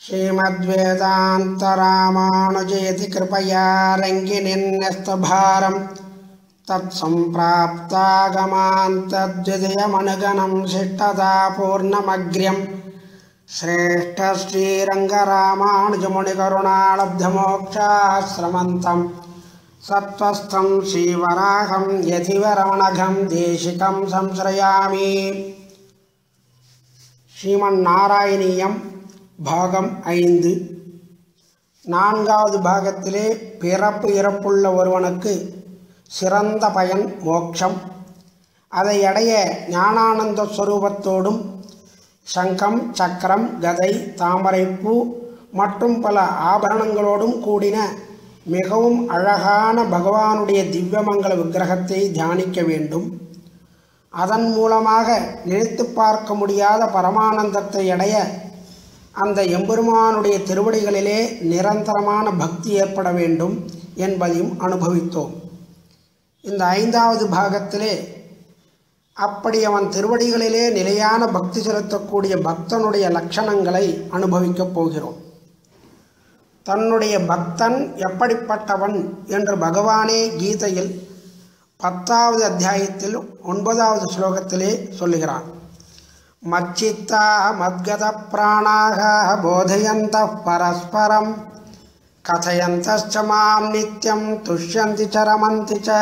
श्रीमद्वेदान्तरामानुजेति कृपया रङ्गिनिन्यस्तभारं तत्सम्प्राप्तागमान्तद्विदयमनुगणं शिष्टदा पूर्णमग्र्यं श्रेष्ठश्रीरङ्गरामानुजमुनिकरुणालब्धमोक्षाश्रमन्तं सत्त्वस्थं श्रीवराहं यतिवरमणघं देशिकं संश्रयामि ஸ்ரீமன்னாராயணீயம் பாகம் ஐந்து நான்காவது பாகத்திலே பிறப்பு இறப்புள்ள ஒருவனுக்கு சிறந்த பயன் மோட்சம் அதை அடைய ஞானானந்த ஸ்வரூபத்தோடும் சங்கம் சக்கரம் கதை தாமரைப்பூ மற்றும் பல ஆபரணங்களோடும் கூடின மிகவும் அழகான பகவானுடைய திவ்யமங்கல விக்கிரகத்தை தியானிக்க வேண்டும் அதன் மூலமாக நினைத்து பார்க்க முடியாத பரமானந்தத்தை அடைய அந்த எம்பெருமானுடைய திருவடிகளிலே நிரந்தரமான பக்தி ஏற்பட வேண்டும் என்பதையும் அனுபவித்தோம் இந்த ஐந்தாவது பாகத்திலே அப்படி அவன் திருவடிகளிலே நிலையான பக்தி செலுத்தக்கூடிய பக்தனுடைய லட்சணங்களை அனுபவிக்கப் போகிறோம் தன்னுடைய பக்தன் எப்படிப்பட்டவன் என்று பகவானே கீதையில் பத்தாவது அத்தியாயத்தில் ஒன்பதாவது ஸ்லோகத்திலே சொல்லுகிறான் மச்சித்தா மத்கத பிராணாக போதயந்த பரஸ்பரம் கதையந்தச்ச மாம் நித்தியம் துஷ்யந்தி ச ரமந்தி ச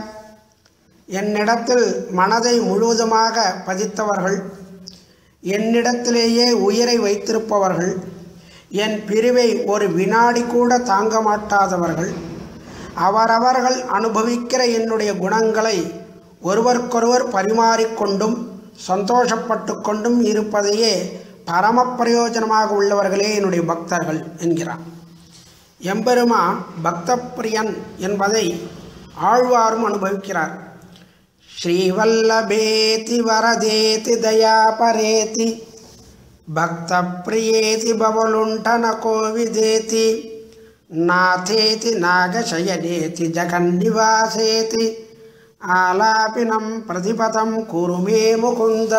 என்னிடத்தில் மனதை முழுவதுமாக பதித்தவர்கள் என்னிடத்திலேயே உயிரை வைத்திருப்பவர்கள் என் பிரிவை ஒரு வினாடி கூட தாங்க மாட்டாதவர்கள் அவரவர்கள் அனுபவிக்கிற என்னுடைய குணங்களை ஒருவருக்கொருவர் பரிமாறிக்கொண்டும் சந்தோஷப்பட்டு கொண்டும் இருப்பதையே பரம பிரயோஜனமாக உள்ளவர்களே என்னுடைய பக்தர்கள் என்கிறார் எம்பெருமான் பக்தப்பிரியன் என்பதை ஆழ்வாரும் அனுபவிக்கிறார் ஸ்ரீவல்லபேதி வரதேதி தயாபரேதி பக்தப்பிரியேதி பவலுண்டன கோவிதேதி నాథేతి నాగశయనేతి జగన్నివాసేతి ఆలాపినం ప్రతిపదం కురు మే முகுந்த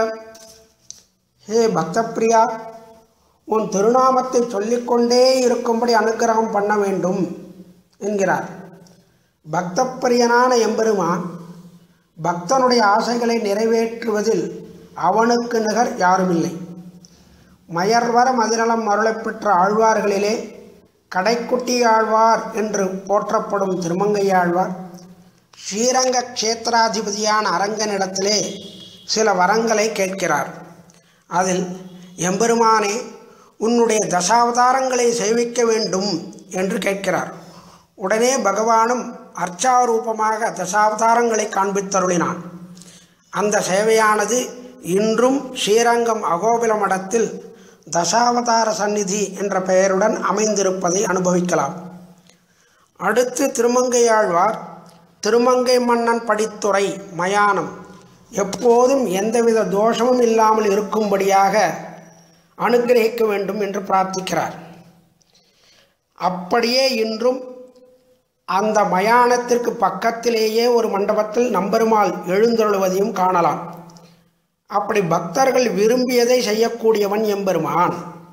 ஹே பக்தப்பிரியா உன் திருநாமத்தை சொல்லிக்கொண்டே இருக்கும்படி அனுக்கிரகம் பண்ண வேண்டும் என்கிறார் பக்தப்பிரியனான எம்பெருமான் பக்தனுடைய ஆசைகளை நிறைவேற்றுவதில் அவனுக்கு நிகர் யாருமில்லை மயர்வர மதிநலம் அருளைப் பெற்ற ஆழ்வார்களிலே கடைக்குட்டி ஆழ்வார் என்று போற்றப்படும் திருமங்கையாழ்வார் ஸ்ரீரங்க க்ஷேத்திராதிபதியான அரங்கனிடத்திலே சில வரங்களை கேட்கிறார் அதில் எம்பெருமானே உன்னுடைய தசாவதாரங்களை சேவிக்க வேண்டும் என்று கேட்கிறார் உடனே பகவானும் அர்ச்சாரூபமாக தசாவதாரங்களை காண்பித்தருளினான் அந்த சேவையானது இன்றும் ஸ்ரீரங்கம் அகோபில மடத்தில் தசாவதார சந்நிதி என்ற பெயருடன் அமைந்திருப்பதை அனுபவிக்கலாம் அடுத்து திருமங்கையாழ்வார் திருமங்கை மன்னன் படித்துறை மயானம் எப்போதும் எந்தவித தோஷமும் இல்லாமல் இருக்கும்படியாக அனுகிரகிக்க வேண்டும் என்று பிரார்த்திக்கிறார் அப்படியே இன்றும் அந்த மயானத்திற்கு பக்கத்திலேயே ஒரு மண்டபத்தில் நம்பெருமாள் எழுந்தருளுவதையும் காணலாம் அப்படி பக்தர்கள் விரும்பியதை செய்யக்கூடியவன் எம்பெருமான்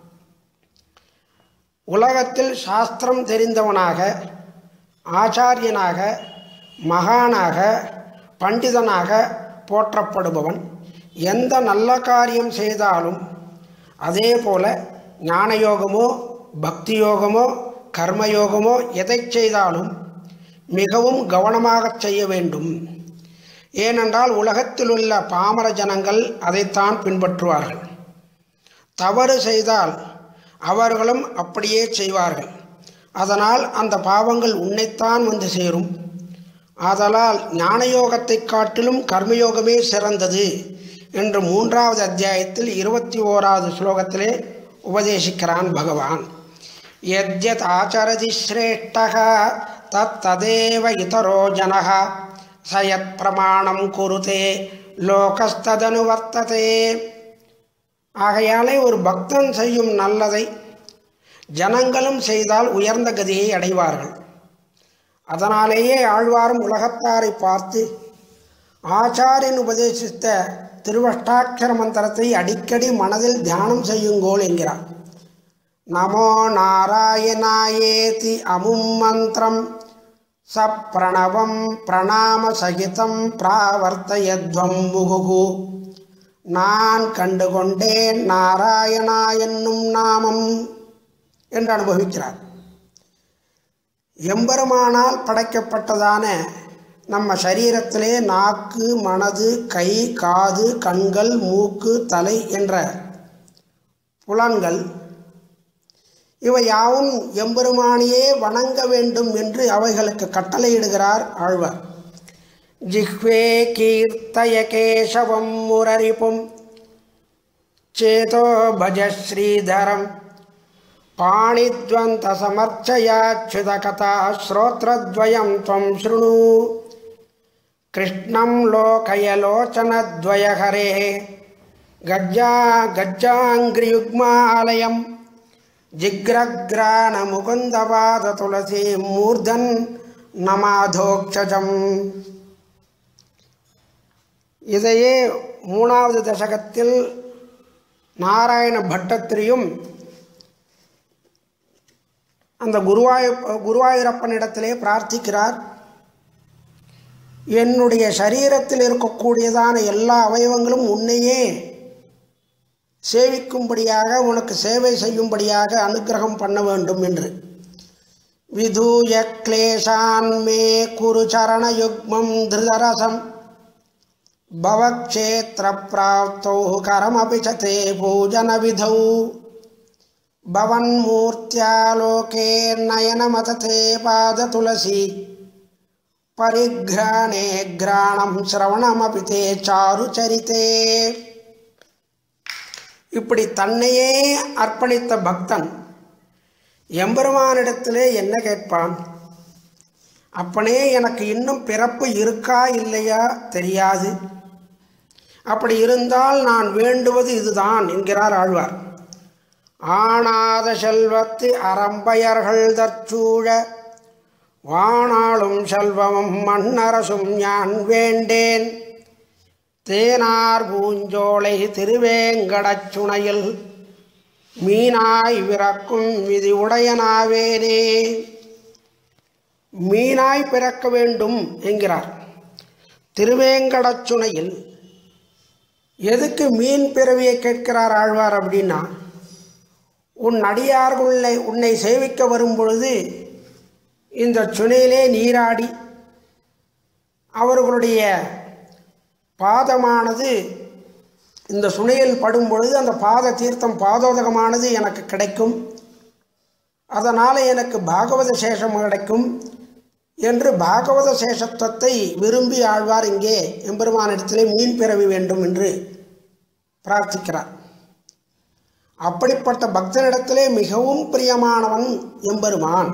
உலகத்தில் சாஸ்திரம் தெரிந்தவனாக ஆச்சாரியனாக மகானாக பண்டிதனாக போற்றப்படுபவன் எந்த நல்ல காரியம் செய்தாலும் அதே போல ஞானயோகமோ பக்தி யோகமோ கர்மயோகமோ எதை செய்தாலும் மிகவும் கவனமாக செய்ய வேண்டும் ஏனென்றால் உலகத்தில் உள்ள பாமர ஜனங்கள் அதைத்தான் பின்பற்றுவார்கள் தவறு செய்தால் அவர்களும் அப்படியே செய்வார்கள் அதனால் அந்த பாவங்கள் உன்னைத்தான் வந்து சேரும் ஆதலால் ஞானயோகத்தை காட்டிலும் கர்மயோகமே சிறந்தது என்று மூன்றாவது அத்தியாயத்தில் இருபத்தி ஓராவது ஸ்லோகத்திலே உபதேசிக்கிறான் பகவான் எத்யத் ஆச்சரதி சிரேஷ்டக தத் ததேவ இதரோ ஜனக சயத் பிரமாணம் குருதே லோகஸ்ததனு வர்த்ததே ஆகையாலே ஒரு பக்தன் செய்யும் நல்லதை ஜனங்களும் செய்தால் உயர்ந்த கதியை அடைவார்கள் அதனாலேயே ஆழ்வாரும் உலகத்தாரை பார்த்து ஆச்சாரியன் உபதேசித்த திருவஷ்டாட்சர மந்திரத்தை அடிக்கடி மனதில் தியானம் செய்யுங்கோள் என்கிறார் நமோ நாராயணாயேதி அமும் மந்திரம் ச பிரணவம் பிரணாமசகிதம் பிராவர்த்தயத்வம் முகுகு நான் கண்டுகொண்டேன் நாராயணா என்னும் நாமம் என்று அனுபவிக்கிறார் எம்பெருமானால் படைக்கப்பட்டதான நம்ம சரீரத்திலே நாக்கு மனது கை காது கண்கள் மூக்கு தலை என்ற புலன்கள் இவை யாவும் எம்பெருமானியே வணங்க வேண்டும் என்று அவைகளுக்கு கட்டளையிடுகிறார் ஆழ்வார் ஜிஹ்வே கீர்த்தய கேசவம் முரரிப்பும் சேதோ பஜ ஸ்ரீதரம் पाणिद्वन्तसमर्चयाच्युतकथा श्रोत्रद्वयं त्वं शृणु कृष्णं लोकयलोचनद्वयहरेः गज्जा गज्जाङ्घ्रियुग्मालयं जिग्रग्राणमुकुन्दपादतुलसीं मूर्धन् நமாதோக்ஷஜம் இதையே மூணாவது தசகத்தில் நாராயண பட்டத்திரியும் அந்த குருவாயூ குருவாயூரப்பனிடத்திலே பிரார்த்திக்கிறார் என்னுடைய சரீரத்தில் இருக்கக்கூடியதான எல்லா அவயவங்களும் உன்னையே சேவிக்கும்படியாக உனக்கு சேவை செய்யும்படியாக அனுகிரகம் பண்ண வேண்டும் என்று விதூய கிளேஷான் மே குரு சரணயுக்மம் திருதரசம் பவக்ஷேத்திர பிராப்தௌ கரமபி சதே பூஜன விதௌ भवन्मूर्त्यालोके नयनमतथे पादतुलसी परिघ्राणे घ्राणं श्रवणमपि ते சாருச்சரித்தே இப்படி தன்னையே அர்ப்பணித்த பக்தன் எம்பெருமானிடத்திலே என்ன கேட்பான் அப்பனே எனக்கு இன்னும் பிறப்பு இருக்கா இல்லையா தெரியாது அப்படி இருந்தால் நான் வேண்டுவது இதுதான் என்கிறார் ஆழ்வார் ஆணாத செல்வத்து அறம்பயர்கள் தற்சூழ வாணாளும் செல்வமும் மண்ணரசும் ஞான் வேண்டேன் தேனார் பூஞ்சோலை திருவேங்கடச் சுனையில் மீனாய் விறக்கும் விதி உடையனாவேனே மீனாய் பிறக்க வேண்டும் என்கிறார் திருவேங்கடச் சுனையில் எதுக்கு மீன் பிறவியை கேட்கிறார் ஆழ்வார் அப்படின்னா உன் அடியார்களை உன்னை சேவிக்க வரும் பொழுது இந்த சுனையிலே நீராடி அவர்களுடைய பாதமானது இந்த சுனையில் படும் பொழுது அந்த பாத தீர்த்தம் பாதோதகமானது எனக்கு கிடைக்கும் அதனால் எனக்கு பாகவத சேஷம் கிடைக்கும் என்று பாகவத சேஷத்துவத்தை விரும்பி ஆழ்வார் இங்கே எம்பெருமானிடத்திலே மீன் பிறவி வேண்டும் என்று பிரார்த்திக்கிறார் அப்படிப்பட்ட பக்தனிடத்திலே மிகவும் பிரியமானவன் எம்பெருமான்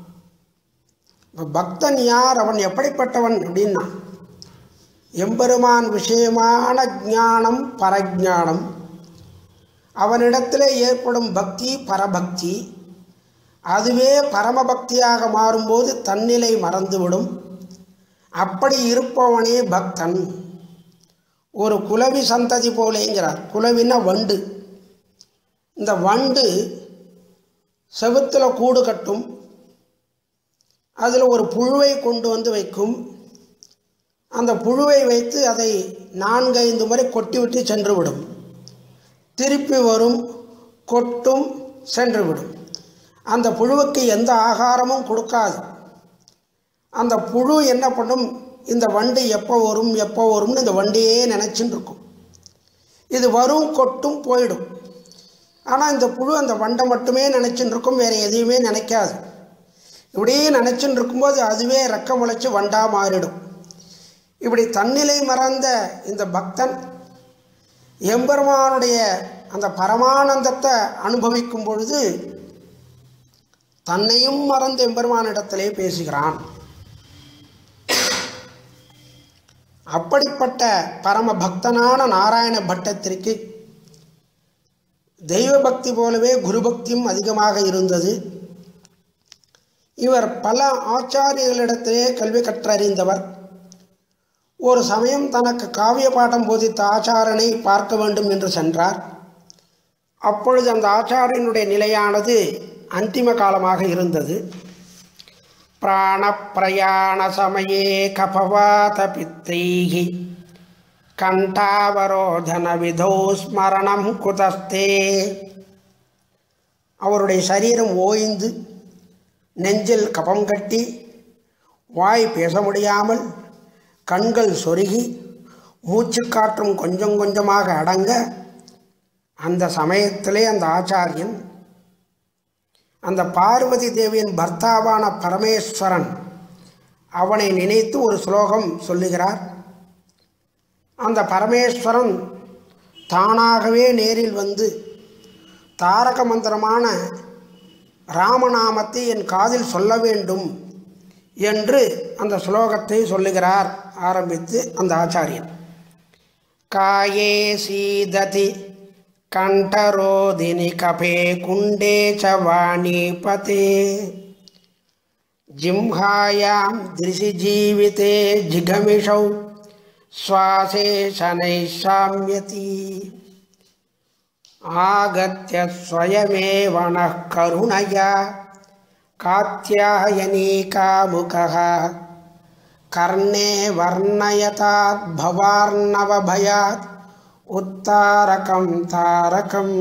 பக்தன் யார் அவன் எப்படிப்பட்டவன் அப்படின்னா எம்பெருமான் விஷயமான ஞானம் பரஜானம் அவனிடத்திலே ஏற்படும் பக்தி பரபக்தி அதுவே பரமபக்தியாக மாறும்போது தன்னிலை மறந்துவிடும் அப்படி இருப்பவனே பக்தன் ஒரு குலவி சந்ததி போலேங்கிறார் குலவின்னா வண்டு இந்த வண்டு செவுத்தில் கூடு கட்டும் அதில் ஒரு புழுவை கொண்டு வந்து வைக்கும் அந்த புழுவை வைத்து அதை நான்கைந்து முறை கொட்டிவிட்டு சென்றுவிடும் திருப்பி வரும் கொட்டும் சென்றுவிடும் அந்த புழுவுக்கு எந்த ஆகாரமும் கொடுக்காது அந்த புழு என்ன பண்ணும் இந்த வண்டு எப்போ வரும் எப்போ வரும்னு இந்த வண்டியே நினச்சின்னு இருக்கும் இது வரும் கொட்டும் போயிடும் ஆனால் இந்த புழு அந்த வண்டை மட்டுமே நினச்சின்னு இருக்கும் வேறு எதையுமே நினைக்காது இப்படியே நினச்சின்னு இருக்கும்போது அதுவே ரெக்க முளைச்சி வண்டாக மாறிடும் இப்படி தன்னிலை மறந்த இந்த பக்தன் எம்பெருமானுடைய அந்த பரமானந்தத்தை அனுபவிக்கும் பொழுது தன்னையும் மறந்து எம்பெருமானிடத்திலே பேசுகிறான் அப்படிப்பட்ட பரம பக்தனான நாராயண பட்டத்திற்கு தெய்வ பக்தி போலவே குரு பக்தியும் அதிகமாக இருந்தது இவர் பல ஆச்சாரியர்களிடத்திலே கல்வி கற்றறிந்தவர் ஒரு சமயம் தனக்கு காவிய பாடம் போதித்த ஆச்சாரனை பார்க்க வேண்டும் என்று சென்றார் அப்பொழுது அந்த ஆச்சாரியனுடைய நிலையானது அந்திம காலமாக இருந்தது பிராணப்பிரயாண சமயே கபவாத பித்தைகி கண்டாவரோதன விதோ ஸ்மரணம் குதஸ்தே அவருடைய சரீரம் ஓய்ந்து நெஞ்சில் கபம் கட்டி வாய் பேச முடியாமல் கண்கள் சொருகி மூச்சுக்காற்றும் கொஞ்சம் கொஞ்சமாக அடங்க அந்த சமயத்திலே அந்த ஆச்சாரியன் அந்த பார்வதி தேவியின் பர்த்தாவான பரமேஸ்வரன் அவனை நினைத்து ஒரு ஸ்லோகம் சொல்லுகிறார் அந்த பரமேஸ்வரன் தானாகவே நேரில் வந்து தாரக மந்திரமான ராமநாமத்தை என் காதில் சொல்ல வேண்டும் என்று அந்த ஸ்லோகத்தை சொல்லுகிறார் ஆரம்பித்து அந்த ஆச்சாரியன் காயே சீததி கண்டரோதினி கபே குண்டே ச வாணிபதே ஜிம்ஹாயாம் திருஷி ஜீவிதே ஜிகமிஷௌ சுவாசே சனை சாமியதி ஆகத்ய ஸ்வயமேவ நः கருணயா காத்தியாயனீகாமுகः கர்ணே வர்ணயதாத் பவார்ணவபயாத் உத்தாரகம் தாரகம்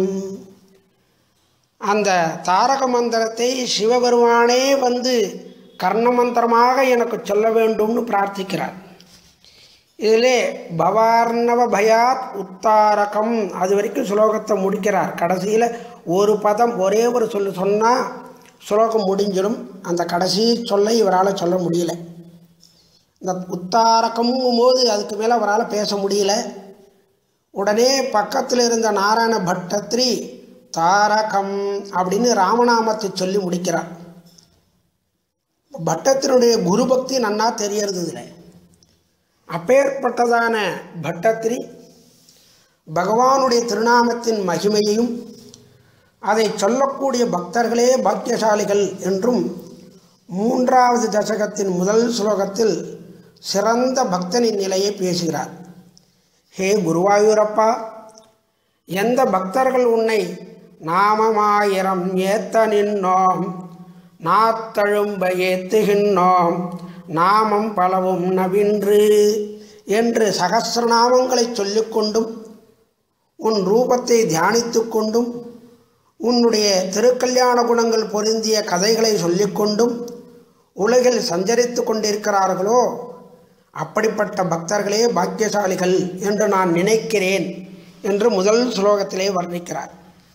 அந்த தாரக மந்திரத்தை சிவபெருமானே வந்து கர்ண மந்திரமாக எனக்கு சொல்ல வேண்டும்னு பிரார்த்திக்கிறார் இதிலே பவார்ணவ பயாத் உத்தாரகம் அது வரைக்கும் ஸ்லோகத்தை முடிக்கிறார் கடைசியில் ஒரு பதம் ஒரே ஒரு சொல்லு சொன்னால் ஸ்லோகம் முடிஞ்சிடும் அந்த கடைசி சொல்லை இவரால் சொல்ல முடியல இந்த உத்தாரகம்ங்கும் போது அதுக்கு மேலே அவரால் பேச முடியல உடனே பக்கத்தில் இருந்த நாராயண பட்டத்ரி தாரகம் அப்படின்னு ராமநாமத்தை சொல்லி முடிக்கிறார் பட்டத்தினுடைய குரு பக்தி நன்னா தெரியறது இதில் அப்பேற்பட்டதான பட்டத்திரி பகவானுடைய திருநாமத்தின் மகிமையையும் அதை சொல்லக்கூடிய பக்தர்களே பாக்கியசாலிகள் என்றும் மூன்றாவது தசகத்தின் முதல் ஸ்லோகத்தில் சிறந்த பக்தனின் நிலையை பேசுகிறார் ஹே குருவாயூரப்பா எந்த பக்தர்கள் உன்னை நாமமாயிரம் ஏத்த நின்னோம் நாத்தழும்ப ஏத்துகின்றோம் நாமம் பலவும் நவின்று என்று சகசிரநாமங்களை சொல்லிக்கொண்டும் உன் ரூபத்தை தியானித்து கொண்டும் உன்னுடைய திருக்கல்யாண குணங்கள் பொருந்திய கதைகளை சொல்லிக்கொண்டும் உலகில் சஞ்சரித்து கொண்டிருக்கிறார்களோ அப்படிப்பட்ட பக்தர்களே பாக்கியசாலிகள் என்று நான் நினைக்கிறேன் என்று முதல் ஸ்லோகத்திலே வர்ணிக்கிறார்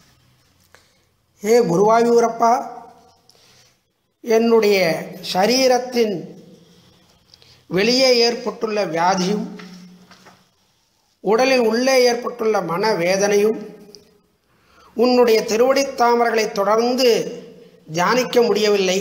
ஏ குருவாயூரப்பா என்னுடைய சரீரத்தின் வெளியே ஏற்பட்டுள்ள வியாதியும் உடலின் உள்ளே ஏற்பட்டுள்ள மனவேதனையும் உன்னுடைய திருவடித் தாமர்களை தொடர்ந்து தியானிக்க முடியவில்லை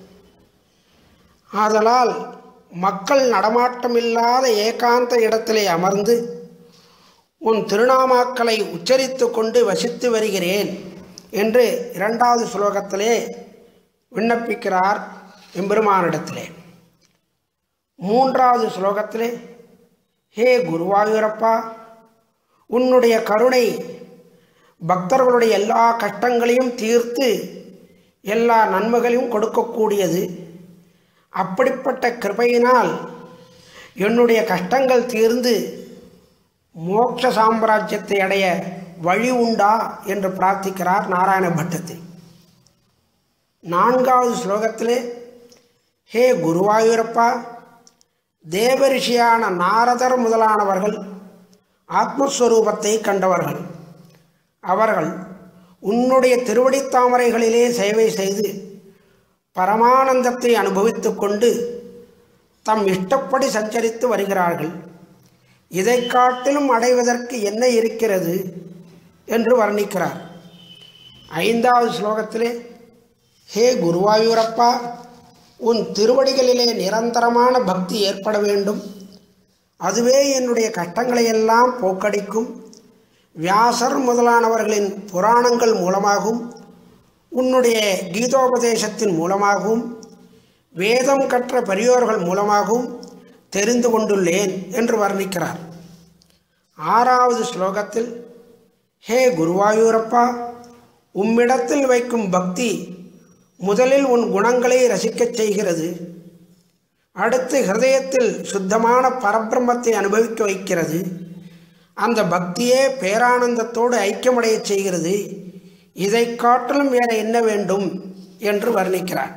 ஆதலால் மக்கள் நடமாட்டமில்லாத ஏகாந்த இடத்திலே அமர்ந்து உன் திருநாமாக்களை உச்சரித்து கொண்டு வசித்து வருகிறேன் என்று இரண்டாவது ஸ்லோகத்திலே விண்ணப்பிக்கிறார் எம்பெருமானிடத்திலே மூன்றாவது ஸ்லோகத்திலே ஹே குருவாயூரப்பா உன்னுடைய கருணை பக்தர்களுடைய எல்லா கஷ்டங்களையும் தீர்த்து எல்லா நன்மைகளையும் கொடுக்கக்கூடியது அப்படிப்பட்ட கிருபையினால் என்னுடைய கஷ்டங்கள் தீர்ந்து மோட்ச சாம்ராஜ்யத்தை அடைய வழி உண்டா என்று பிரார்த்திக்கிறார் நாராயண பட்டத்தை நான்காவது ஸ்லோகத்திலே ஹே குருவாயூரப்பா தேவரிஷியான நாரதர் முதலானவர்கள் ஆத்மஸ்வரூபத்தை கண்டவர்கள் அவர்கள் உன்னுடைய திருவடித் தாமரைகளிலே சேவை செய்து பரமானந்தத்தை அனுபவித்து கொண்டு தம் இஷ்டப்படி சஞ்சரித்து வருகிறார்கள் இதை காட்டிலும் அடைவதற்கு என்ன இருக்கிறது என்று வர்ணிக்கிறார் ஐந்தாவது ஸ்லோகத்திலே ஹே குருவாயூரப்பா உன் திருவடிகளிலே நிரந்தரமான பக்தி ஏற்பட வேண்டும் அதுவே என்னுடைய கஷ்டங்களையெல்லாம் போக்கடிக்கும் வியாசர் முதலானவர்களின் புராணங்கள் மூலமாகவும் உன்னுடைய கீதோபதேசத்தின் மூலமாகவும் வேதம் கற்ற பெரியோர்கள் மூலமாகவும் தெரிந்து கொண்டுள்ளேன் என்று வர்ணிக்கிறார் ஆறாவது ஸ்லோகத்தில் ஹே குருவாயூரப்பா உம்மிடத்தில் வைக்கும் பக்தி முதலில் உன் குணங்களை ரசிக்கச் செய்கிறது அடுத்து ஹிருதயத்தில் சுத்தமான பரபிரம்மத்தை அனுபவிக்க வைக்கிறது அந்த பக்தியே பேரானந்தத்தோடு ஐக்கியமடைய செய்கிறது இதை காட்டிலும் வேற என்ன வேண்டும் என்று வர்ணிக்கிறார்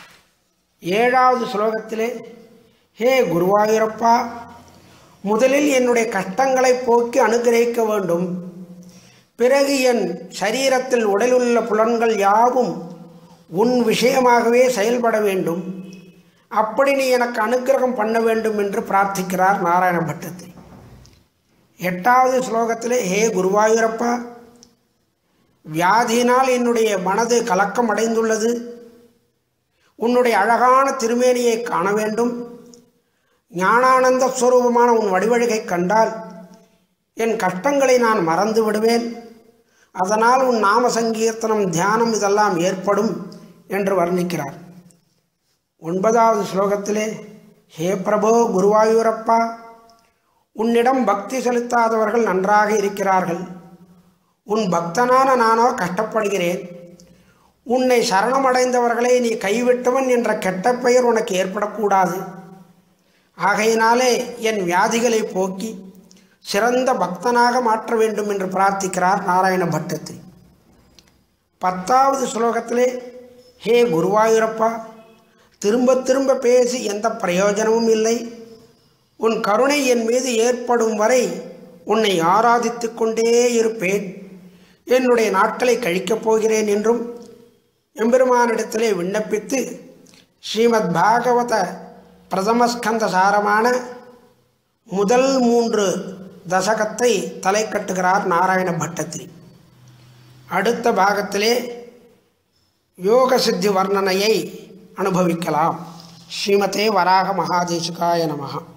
ஏழாவது ஸ்லோகத்திலே ஹே குருவாயூரப்பா முதலில் என்னுடைய கஷ்டங்களை போக்கி அனுகிரகிக்க வேண்டும் பிறகு என் சரீரத்தில் உடலுள்ள புலன்கள் யாவும் உன் விஷயமாகவே செயல்பட வேண்டும் அப்படி நீ எனக்கு அனுக்கிரகம் பண்ண வேண்டும் என்று பிரார்த்திக்கிறார் நாராயண பட்டத்தை எட்டாவது ஸ்லோகத்திலே ஹே குருவாயூரப்பா வியாதியினால் என்னுடைய மனது கலக்கம் அடைந்துள்ளது உன்னுடைய அழகான திருமேனியை காண வேண்டும் ஞானானந்த ஸ்வரூபமான உன் வடிவழகை கண்டால் என் கஷ்டங்களை நான் மறந்து விடுவேன் அதனால் உன் நாம சங்கீர்த்தனம் தியானம் இதெல்லாம் ஏற்படும் என்று வர்ணிக்கிறார் ஒன்பதாவது ஸ்லோகத்திலே ஹே பிரபோ குருவாயூரப்பா உன்னிடம் பக்தி செலுத்தாதவர்கள் நன்றாக இருக்கிறார்கள் உன் பக்தனான நானோ கஷ்டப்படுகிறேன் உன்னை சரணமடைந்தவர்களை நீ கைவிட்டவன் என்ற கெட்ட பெயர் உனக்கு ஏற்படக்கூடாது ஆகையினாலே என் வியாதிகளை போக்கி சிறந்த பக்தனாக மாற்ற வேண்டும் என்று பிரார்த்திக்கிறார் நாராயண பட்டத்தை பத்தாவது ஸ்லோகத்திலே ஹே குருவாயூரப்பா திரும்ப திரும்ப பேசி எந்த பிரயோஜனமும் இல்லை உன் கருணை என் மீது ஏற்படும் வரை உன்னை ஆராதித்து கொண்டே இருப்பேன் என்னுடைய நாட்களை கழிக்கப் போகிறேன் என்றும் எம்பெருமானிடத்திலே விண்ணப்பித்து ஸ்ரீமத் பாகவத பிரதமஸ்கந்த சாரமான முதல் மூன்று தசகத்தை தலை கட்டுகிறார் நாராயண பட்டத்திரி அடுத்த பாகத்திலே யோக சித்தி வர்ணனையை அனுபவிக்கலாம் ஸ்ரீமதே வராக மகாதேசிகாய நமகா